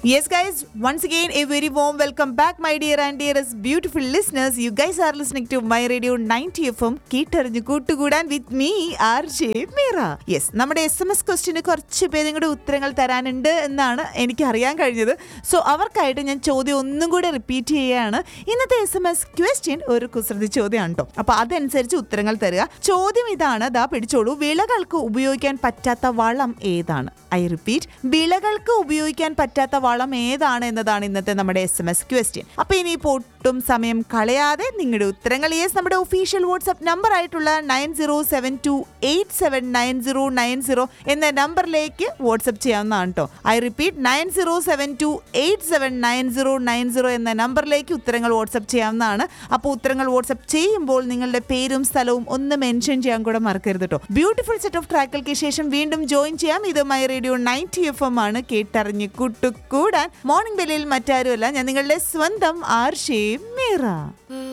Yes, guys, once again, a very warm welcome back, my dear and dearest beautiful listeners. You guys are listening to My Radio 90 FM. കേട്ടറിഞ്ഞു കൂട്ടുകൂടാൻ with me R J Meera yes നമ്മുടെ S M S ക്വസ്റ്റിന് കുറച്ച് പേരും കൂടെ ഉത്തരങ്ങൾ തരാനുണ്ട് എന്നാണ് എനിക്ക് അറിയാൻ കഴിഞ്ഞത് സോ അവർക്കായിട്ട് ഞാൻ ചോദ്യം ഒന്നും കൂടെ റിപ്പീറ്റ് ചെയ്യുകയാണ് ഇന്നത്തെ എസ് എം എസ് ക്വസ്റ്റ്യൻ ഒരു കുസൃതി ചോദ്യമാണ് കേട്ടോ അപ്പൊ അതനുസരിച്ച് ഉത്തരങ്ങൾ തരിക ചോദ്യം ഇതാണ് ദാ പിടിച്ചോളൂ വിളകൾക്ക് ഉപയോഗിക്കാൻ പറ്റാത്ത വളം ഏതാണ് ഐ റിപ്പീറ്റ് വിളകൾക്ക് ഉപയോഗിക്കാൻ പറ്റാത്ത വളം ഏതാണ് എന്നതാണ് ഇന്നത്തെ നമ്മുടെ എസ് എം എസ് ക്വസ്റ്റ്യൻ അപ്പൊ ഇനിയിപ്പോ ഒട്ടും സമയം കളയാതെ നിങ്ങളുടെ ഉത്തരങ്ങൾ യെസ് നമ്മുടെ ഒഫീഷ്യൽ വാട്സ്ആപ്പ് നമ്പർ ആയിട്ടുള്ള nine zero seven two eight seven nine zero nine zero എന്ന നമ്പറിലേക്ക് വാട്സ്ആപ്പ് ചെയ്യാവുന്നതാണ് കേട്ടോ I repeat nine zero seven two eight seven nine zero nine zero എന്ന നമ്പറിലേക്ക് ഉത്തരങ്ങൾ വാട്സ്ആപ്പ് ചെയ്യാവുന്നതാണ് അപ്പോൾ ഉത്തരങ്ങൾ വാട്സ്ആപ്പ് ചെയ്യുമ്പോൾ നിങ്ങളുടെ പേരും സ്ഥലവും ഒന്ന് മെൻഷൻ ചെയ്യാൻ കൂടെ മറക്കരുത് കേട്ടോ ബ്യൂട്ടിഫുൾ സെറ്റ് ഓഫ് ട്രാക്കുകൾക്ക് ശേഷം വീണ്ടും ജോയിൻ ചെയ്യാം ഇത് my radio ninety F M ആണ് കേട്ടറിഞ്ഞ് കൂട്ടുകൂടാൻ മോർണിംഗ് ബെല്ലിൽ മറ്റാരുമല്ല ഞാൻ നിങ്ങളുടെ സ്വന്തം ആർഷേ മീറ